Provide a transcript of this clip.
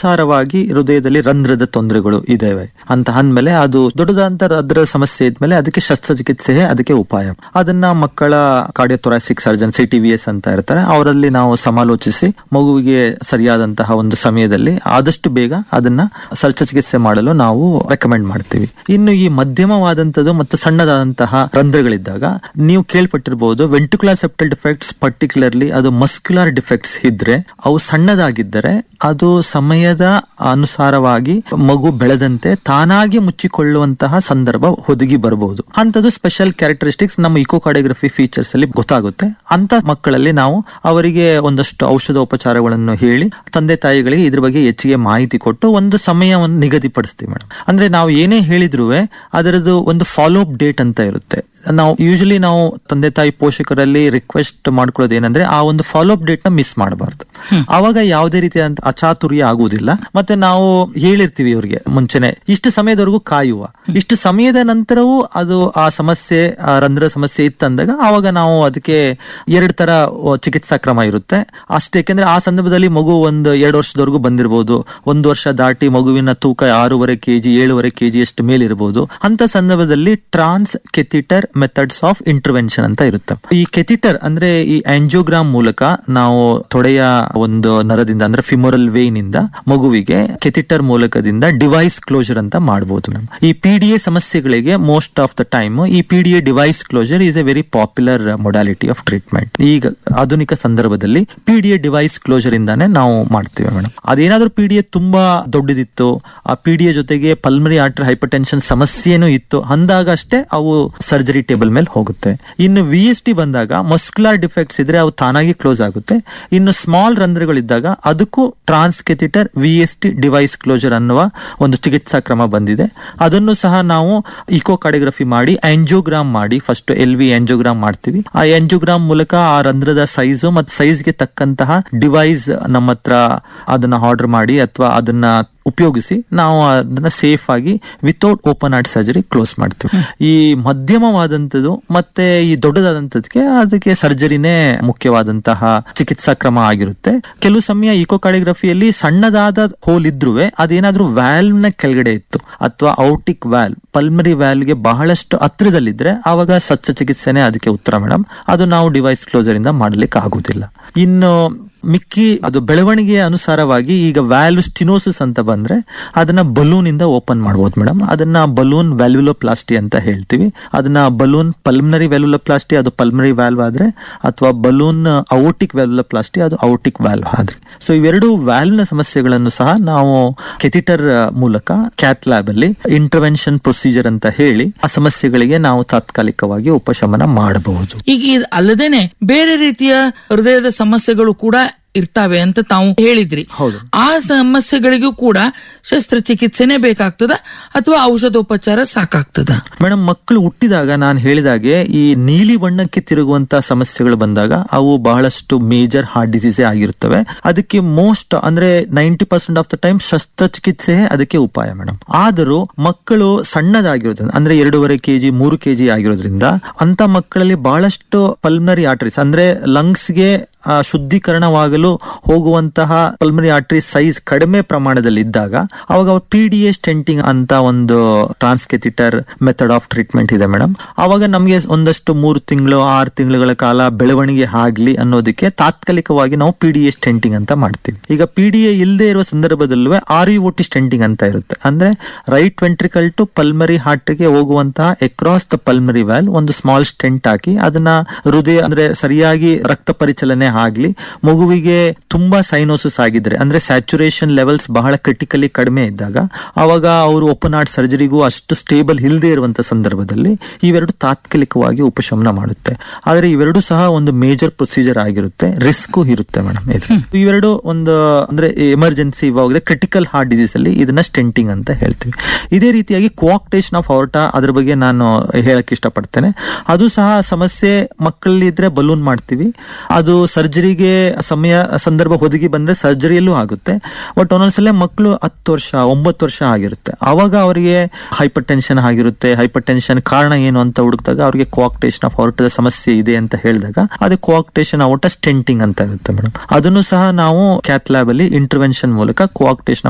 ಅನುಸಾರವಾಗಿ ಹೃದಯದಲ್ಲಿ ರಂಧ್ರದ ತೊಂದರೆಗಳು ಇದಾವೆ ಅಂತ ಅಂದ್ಮೇಲೆ ಅದು ದೊಡ್ಡದಾದಂತ ರಂಧ್ರದ ಸಮಸ್ಯೆ ಇದ್ಮೇಲೆ ಅದಕ್ಕೆ ಶಸ್ತ್ರಚಿಕಿತ್ಸೆ ಅದಕ್ಕೆ ಉಪಾಯ ಅದನ್ನ ಮಕ್ಕಳ cardiothoracic surgeon C T V S ಅಂತ ಇರ್ತಾರೆ ಅವರಲ್ಲಿ ನಾವು ಸಮಾಲೋಚಿಸಿ ಮಗುವಿಗೆ ಸರಿಯಾದಂತಹ ಒಂದು ಸಮಯದಲ್ಲಿ ಆದಷ್ಟು ಬೇಗ ಅದನ್ನ ಶಸ್ತ್ರಚಿಕಿತ್ಸೆ ಮಾಡಲು ನಾವು ರೆಕಮೆಂಡ್ ಮಾಡ್ತೀವಿ ಇನ್ನು ಈ ಮಧ್ಯಮವಾದಂತದ್ದು ಮತ್ತು ಸಣ್ಣದಾದಂತಹ ರಂಧ್ರಗಳಿದ್ದಾಗ ನೀವು ಕೇಳ್ಪಟ್ಟಿರಬಹುದು ವೆಂಟಿಕ್ಯುಲರ್ ಸೆಪ್ಟಲ್ ಡಿಫೆಕ್ಟ್ಸ್ ಪರ್ಟಿಕ್ಯುಲರ್ಲಿ ಅದು ಮಸ್ಕ್ಯುಲರ್ ಡಿಫೆಕ್ಟ್ಸ್ ಇದ್ರೆ ಅವು ಸಣ್ಣದಾಗಿದ್ದರೆ ಅದು ಸಮಯದ ಅನುಸಾರವಾಗಿ ಮಗು ಬೆಳೆದಂತೆ ತಾನಾಗಿ ಮುಚ್ಚಿಕೊಳ್ಳುವಂತಹ ಸಂದರ್ಭ ಒದಗಿ ಬರಬಹುದು ಅಂತದ್ದು ಸ್ಪೆಷಲ್ ಕ್ಯಾರೆಕ್ಟರಿಸ್ಟಿಕ್ಸ್ ನಮ್ಮ ಇಕೋಕಾರ್ಡಿಯೋಗ್ರಫಿ ಫೀಚರ್ಸ್ ಅಲ್ಲಿ ಗೊತ್ತಾಗುತ್ತೆ ಅಂತ ಮಕ್ಕಳಲ್ಲಿ ನಾವು ಅವರಿಗೆ ಒಂದಷ್ಟು ಔಷಧೋಪಚಾರಗಳನ್ನು ಹೇಳಿ ತಂದೆ ತಾಯಿಗಳಿಗೆ ಇದ್ರ ಬಗ್ಗೆ ಹೆಚ್ಚಿಗೆ ಮಾಹಿತಿ ಕೊಟ್ಟು ಒಂದು ಸಮಯವನ್ನು ನಿಗದಿಪಡಿಸ್ತೀವಿ ಮೇಡಮ್ ಅಂದ್ರೆ ನಾವು ಏನೇ ಹೇಳಿದ್ರು ಅದರದ್ದು ಒಂದು ಫಾಲೋ ಅಪ್ ಡೇಟ್ ಅಂತ ಇರುತ್ತೆ ನಾವು ಯೂಶಲಿ ನಾವು ತಂದೆ ತಾಯಿ ಪೋಷಕರಲ್ಲಿ ರಿಕ್ವೆಸ್ಟ್ ಮಾಡ್ಕೊಳ್ಳೋದು ಏನಂದ್ರೆ ಆ ಒಂದು ಫಾಲೋ ಅಪ್ ಡೇಟ್ ನ ಮಿಸ್ ಮಾಡಬಾರ್ದು ಆವಾಗ ಯಾವುದೇ ರೀತಿಯಾದಂತ ಅಚಾತುರ್ಯ ಆಗುವುದಿಲ್ಲ ಮತ್ತೆ ನಾವು ಹೇಳಿರ್ತೀವಿ ಇವ್ರಿಗೆ ಮುಂಚೆನೆ ಇಷ್ಟು ಸಮಯದವರೆಗೂ ಕಾಯುವ ಇಷ್ಟು ಸಮಯದ ನಂತರವೂ ಅದು ಆ ಸಮಸ್ಯೆ ಆ ರಂಧ್ರ ಸಮಸ್ಯೆ ಇತ್ತಂದಾಗ ಆವಾಗ ನಾವು ಅದಕ್ಕೆ ಎರಡು ತರ ಅಹ್, ಚಿಕಿತ್ಸಾ ಕ್ರಮ ಇರುತ್ತೆ ಅಷ್ಟೇ ಯಾಕೆಂದ್ರೆ ಆ ಸಂದರ್ಭದಲ್ಲಿ ಮಗು ಒಂದು ಎರಡು ವರ್ಷದವರೆಗೂ ಬಂದಿರಬಹುದು ಒಂದು ವರ್ಷ ದಾಟಿ ಮಗುವಿನ ತೂಕ ಆರೂವರೆ ಕೆಜಿ ಏಳುವರೆ ಕೆಜಿ ಅಷ್ಟು ಮೇಲಿರಬಹುದು ಅಂತ ಸಂದರ್ಭದಲ್ಲಿ transcatheter methods of intervention ಅಂತ ಇರುತ್ತೆ ಈ ಕೆಥಿಟರ್ ಅಂದ್ರೆ ಈ ಆಂಜಿಯೋಗ್ರಾಮ್ ಮೂಲಕ ನಾವು ತೊಡೆಯ ಒಂದು ನರದಿಂದ ಅಂದ್ರೆ ಫಿಮೋರಲ್ ವೇನ್ ಇಂದ ಮಗುವಿಗೆ ಕೆಥಿಟರ್ ಮೂಲಕದಿಂದ ಡಿವೈಸ್ ಕ್ಲೋಜರ್ ಅಂತ ಮಾಡಬಹುದು ಮ್ಯಾಮ್ ಈ ಪಿ ಡಿ ಎ ಸಮಸ್ಯೆಗಳಿಗೆ ಮೋಸ್ಟ್ ಆಫ್ ದ ಟೈಮ್ ಈ P D A device closure is a very popular modality of treatment ಈಗ ಆಧುನಿಕ ಸಂದರ್ಭದಲ್ಲಿ P D A device closure ಇಂದಾನೆ ನಾವು ಮಾಡ್ತೀವಿ ಮೇಡಮ್ ಅದೇನಾದ್ರೂ ಪಿ ಡಿ ಎ ತುಂಬಾ ದೊಡ್ಡದಿತ್ತು ಆ ಪಿ ಡಿ ಎ ಜೊತೆಗೆ ಪಲ್ಮರಿ ಆರ್ಟರ್ ಹೈಪರ್ಟೆನ್ಷನ್ ಸಮಸ್ಯೆನೂ ಇತ್ತು ಅಂದಾಗ ಅಷ್ಟೇ ಅವು ಸರ್ಜರಿ ಟೇಬಲ್ ಮೇಲೆ ಹೋಗುತ್ತೆ ಇನ್ನು ವಿ ಎಸ್ ಟಿ ಬಂದಾಗ ಮಸ್ಕ್ಯುಲರ್ ಡಿಫೆಕ್ಟ್ಸ್ ಇದ್ರೆ ಅವು ತಾನಾಗಿ ಕ್ಲೋಸ್ ಆಗುತ್ತೆ ಇನ್ನು ಸ್ಮಾಲ್ ರಂಧ್ರಗಳಿದ್ದಾಗ ಅದಕ್ಕೂ transcatheter V S D device closure ಅನ್ನುವ ಒಂದು ಚಿಕಿತ್ಸಾ ಕ್ರಮ ಬಂದಿದೆ ಅದನ್ನು ಸಹ ನಾವು ಇಕೋ ಕಾರ್ಡಿಯೋಗ್ರಫಿ ಮಾಡಿ ಆಂಜಿಯೋಗ್ರಾಮ್ ಮಾಡಿ ಫಸ್ಟ್ ಎಲ್ ವಿ ಆಂಜಿಯೋಗ್ರಾಮ್ ಮಾಡ್ತೀವಿ ಆ ಆಂಜಿಯೋಗ್ರಾಮ್ ಮೂಲಕ ಆ ರಂಧ್ರದ ಸೈಜ್ ಮತ್ತು ಸೈಜ್ಗೆ ತಕ್ಕಂತಹ ಡಿವೈಸ್ ನಮ್ಮ ಹತ್ರ ಅದನ್ನ ಆರ್ಡರ್ ಮಾಡಿ ಅಥವಾ ಅದನ್ನ ಉಪಯೋಗಿಸಿ ನಾವು ಅದನ್ನ ಸೇಫ್ ಆಗಿ without open heart surgery close ಮಾಡ್ತೀವಿ ಈ ಮಧ್ಯಮವಾದಂಥದ್ದು ಮತ್ತೆ ಈ ದೊಡ್ಡದಾದಂಥದಕ್ಕೆ ಅದಕ್ಕೆ ಸರ್ಜರಿನೇ ಮುಖ್ಯವಾದಂತಹ ಚಿಕಿತ್ಸಾ ಕ್ರಮ ಆಗಿರುತ್ತೆ ಕೆಲವು ಸಮಯ ಇಕೋಕಾರ್ಡಿಯೋಗ್ರಫಿಯಲ್ಲಿ ಸಣ್ಣದಾದ ಹೋಲ್ ಇದ್ರೂ ಅದೇನಾದ್ರೂ ವ್ಯಾಲ್ವ್ ನ ಕೆಳಗಡೆ ಇತ್ತು ಅಥವಾ ಔಟಿಕ್ ವ್ಯಾಲ್ವ್ ಪಲ್ಮರಿ ವ್ಯಾಲ್ವ್ಗೆ ಬಹಳಷ್ಟು ಹತ್ರದಲ್ಲಿದ್ರೆ ಆವಾಗ ಸಚ್ಚ ಚಿಕಿತ್ಸೆನೇ ಅದಕ್ಕೆ ಉತ್ತರ ಮೇಡಮ್ ಅದು ನಾವು ಡಿವೈಸ್ ಕ್ಲೋಸರ್ ಇಂದ ಮಾಡ್ಲಿಕ್ಕೆ ಆಗುದಿಲ್ಲ ಇನ್ನು ಮಿಕ್ಕಿ ಅದು ಬೆಳವಣಿಗೆಯ ಅನುಸಾರವಾಗಿ ಈಗ ವ್ಯಾಲ್ವ್ ಸ್ಟಿನೋಸಿಸ್ ಅಂತ ಬಂದ್ರೆ ಅದನ್ನ ಬಲೂನ್ ಇಂದ ಓಪನ್ ಮಾಡಬಹುದು ಮೇಡಮ್ ಅದನ್ನ ಬಲೂನ್ ವ್ಯಾಲ್ಯುಲೋಪ್ಲಾಸ್ಟಿ ಅಂತ ಹೇಳ್ತೀವಿ ಅದನ್ನ ಬಲೂನ್ ಪಲ್ಮನರಿ ವ್ಯಾಲ್ಯುಲೋಪ್ಲಾಸ್ಟಿ ಅದು ಪಲ್ಮನರಿ ವ್ಯಾಲ್ವ್ ಆದ್ರೆ ಅಥವಾ ಬಲೂನ್ ಔಟಿಕ್ ವ್ಯಾಲ್ಯುಲೋಪ್ಲಾಸ್ಟಿ ಅದು ಔಟಿಕ್ ವ್ಯಾಲ್ವ್ ಆದ್ರೆ ಸೊ ಇವೆರಡು ವ್ಯಾಲ್ವ್ ನ ಸಮಸ್ಯೆಗಳನ್ನು ಸಹ ನಾವು ಕೆಥಿಟರ್ ಮೂಲಕ ಕ್ಯಾತ್ ಲ್ಯಾಬ್ ಅಲ್ಲಿ ಇಂಟರ್ವೆನ್ಷನ್ ಪ್ರೊಸೀಜರ್ ಅಂತ ಹೇಳಿ ಆ ಸಮಸ್ಯೆಗಳಿಗೆ ನಾವು ತಾತ್ಕಾಲಿಕವಾಗಿ ಉಪಶಮನ ಮಾಡಬಹುದು ಈಗ ಇದು ಅಲ್ಲದೇನೆ ಬೇರೆ ರೀತಿಯ ಹೃದಯದ ಸಮಸ್ಯೆಗಳು ಕೂಡ ಇರ್ತಾವೆ ಅಂತ ತಾವು ಹೇಳಿದ್ರಿ ಹೌದು. ಆ ಸಮಸ್ಯೆಗಳಿಗೂ ಕೂಡ ಶಸ್ತ್ರಚಿಕಿತ್ಸೆನೇ ಬೇಕಾಗ್ತದ ಅಥವಾ ಔಷಧೋಪಚಾರ ಸಾಕಾಗ್ತದ ಮೇಡಮ್ ಮಕ್ಕಳು ಹುಟ್ಟಿದಾಗ ನಾನು ಹೇಳಿದಾಗೆ ಈ ನೀಲಿ ಬಣ್ಣಕ್ಕೆ ತಿರುಗುವಂತ ಸಮಸ್ಯೆಗಳು ಬಂದಾಗ ಅವು ಬಹಳಷ್ಟು ಮೇಜರ್ ಹಾರ್ಟ್ ಡಿಸೀಸೇ ಆಗಿರುತ್ತವೆ ಅದಕ್ಕೆ ಮೋಸ್ಟ್ ಅಂದ್ರೆ ninety percent of the time ಶಸ್ತ್ರಚಿಕಿತ್ಸೆ ಅದಕ್ಕೆ ಉಪಾಯ ಮೇಡಮ್ ಆದರೂ ಮಕ್ಕಳು ಸಣ್ಣದಾಗಿರೋದ್ರಿಂದ ಅಂದ್ರೆ ಎರಡೂವರೆ ಕೆಜಿ ಮೂರು ಕೆಜಿ ಆಗಿರೋದ್ರಿಂದ ಅಂತ ಮಕ್ಕಳಲ್ಲಿ ಬಹಳಷ್ಟು ಪಲ್ಮನರಿ ಆರ್ಟರೀಸ್ ಅಂದ್ರೆ ಲಂಗ್ಸ್ಗೆ ಆ, ಶುದ್ಧೀಕರಣವಾಗಲು ಹೋಗುವಂತಹ ಪಲ್ಮರಿ ಆರ್ಟರಿ ಸೈಜ್ ಕಡಿಮೆ ಪ್ರಮಾಣದಲ್ಲಿ ಇದ್ದಾಗ ಅವಾಗ ಪಿ ಡಿ ಎ ಸ್ಟೆಂಟಿಂಗ್ ಅಂತ ಒಂದು ಟ್ರಾನ್ಸ್ಕೆಥಿಟರ್ ಮೆಥಡ್ ಆಫ್ ಟ್ರೀಟ್ಮೆಂಟ್ ಇದೆ ಮೇಡಮ್ ಅವಾಗ ನಮಗೆ ಒಂದಷ್ಟು ಮೂರು ತಿಂಗಳು ಆರು ತಿಂಗಳುಗಳ ಕಾಲ ಬೆಳವಣಿಗೆ ಆಗ್ಲಿ ಅನ್ನೋದಕ್ಕೆ ತಾತ್ಕಾಲಿಕವಾಗಿ ನಾವು ಪಿ ಡಿ ಎ ಸ್ಟೆಂಟಿಂಗ್ ಅಂತ ಮಾಡ್ತೀವಿ ಈಗ ಪಿ ಡಿ ಎ ಇಲ್ಲದೆ ಇರುವ ಸಂದರ್ಭದಲ್ಲೂ ಆರ್ ಯು ಟಿ ಸ್ಟೆಂಟಿಂಗ್ ಅಂತ ಇರುತ್ತೆ ಅಂದ್ರೆ ರೈಟ್ ವೆಂಟ್ರಿಕಲ್ ಟು ಪಲ್ಮರಿ ಹಾರ್ಟ್ಗೆ ಹೋಗುವಂತಹ ಎಕ್ರಾಸ್ ದ ಪಲ್ಮರಿ ವ್ಯಾಲ್ ಒಂದು ಸ್ಮಾಲ್ ಸ್ಟೆಂಟ್ ಹಾಕಿ ಅದನ್ನ ಹೃದಯ ಅಂದ್ರೆ ಸರಿಯಾಗಿ ರಕ್ತ ಪರಿಚಲನೆ ಆಗ್ಲಿ ಮಗುವಿಗೆ ತುಂಬಾ ಸೈನೋಸಿಸ್ ಆಗಿದ್ರೆ ಅಂದ್ರೆ ಸ್ಯಾಚುರೇಷನ್ ಲೆವೆಲ್ಸ್ ಬಹಳ ಕ್ರಿಟಿಕಲಿ ಕಡಿಮೆ ಇದ್ದಾಗ ಅವಾಗ ಅವರು ಓಪನ್ ಹಾರ್ಟ್ ಸರ್ಜರಿಗೂ ಅಷ್ಟು ಸ್ಟೇಬಲ್ ಇಲ್ಲದೆ ಇರುವಂತ ಸಂದರ್ಭದಲ್ಲಿ ಇವೆರಡು ತಾತ್ಕಾಲಿಕವಾಗಿ ಉಪಶಮನ ಮಾಡುತ್ತೆ ಆದ್ರೆ ಇವೆರಡು ಸಹ ಒಂದು ಮೇಜರ್ ಪ್ರೊಸೀಜರ್ ಆಗಿರುತ್ತೆ ರಿಸ್ಕ್ ಇರುತ್ತೆ ಮೇಡಮ್ ಇದು ಇವೆರಡು ಒಂದು ಅಂದ್ರೆ ಎಮರ್ಜೆನ್ಸಿ ಇವಾಗ ಕ್ರಿಟಿಕಲ್ ಹಾರ್ಟ್ ಡಿಸೀಸ್ ಅಲ್ಲಿ ಇದನ್ನ ಸ್ಟೆಂಟಿಂಗ್ ಅಂತ ಹೇಳ್ತೀವಿ ಇದೇ ರೀತಿಯಾಗಿ ಕೋಆಕ್ಟೇಷನ್ ಆಫ್ ಔರ್ಟಾ ಅದ್ರ ಬಗ್ಗೆ ನಾನು ಹೇಳಕ್ ಇಷ್ಟಪಡ್ತೇನೆ ಅದು ಸಹ ಸಮಸ್ಯೆ ಮಕ್ಕಳಲ್ಲಿ ಇದ್ರೆ ಬಲೂನ್ ಮಾಡ್ತೀವಿ ಅದು ಸರ್ಜರಿಗೆ ಸಮಯ ಸಂದರ್ಭ ಒದಗಿ ಬಂದ್ರೆ ಸರ್ಜರಿಯಲ್ಲೂ ಆಗುತ್ತೆ ಬಟ್ ಒಂದೊಂದ್ಸಲ ಮಕ್ಕಳು ಹತ್ತು ವರ್ಷ ಒಂಬತ್ತು ವರ್ಷ ಆಗಿರುತ್ತೆ ಅವಾಗ ಅವರಿಗೆ ಹೈಪರ್ ಟೆನ್ಷನ್ ಆಗಿರುತ್ತೆ ಹೈಪರ್ ಟೆನ್ಷನ್ ಕಾರಣ ಏನು ಅಂತ ಹುಡುಕಿದಾಗ ಅವ್ರಿಗೆ ಕೋಆಕ್ಟೇಷನ್ ಆಫ್ ಔರ್ಟದ ಸಮಸ್ಯೆ ಇದೆ ಅಂತ ಹೇಳಿದಾಗ ಅದು ಕೋಆಕ್ಟೇಷನ್ ಔಟ ಸ್ಟೆಂಟಿಂಗ್ ಅಂತ ಇರುತ್ತೆ ಮೇಡಮ್ ಅದನ್ನು ಸಹ ನಾವು ಕ್ಯಾತ್ ಲ್ಯಾಬ್ ಅಲ್ಲಿ ಇಂಟರ್ವೆನ್ಷನ್ ಮೂಲಕ ಕೋಆಕ್ಟೇಷನ್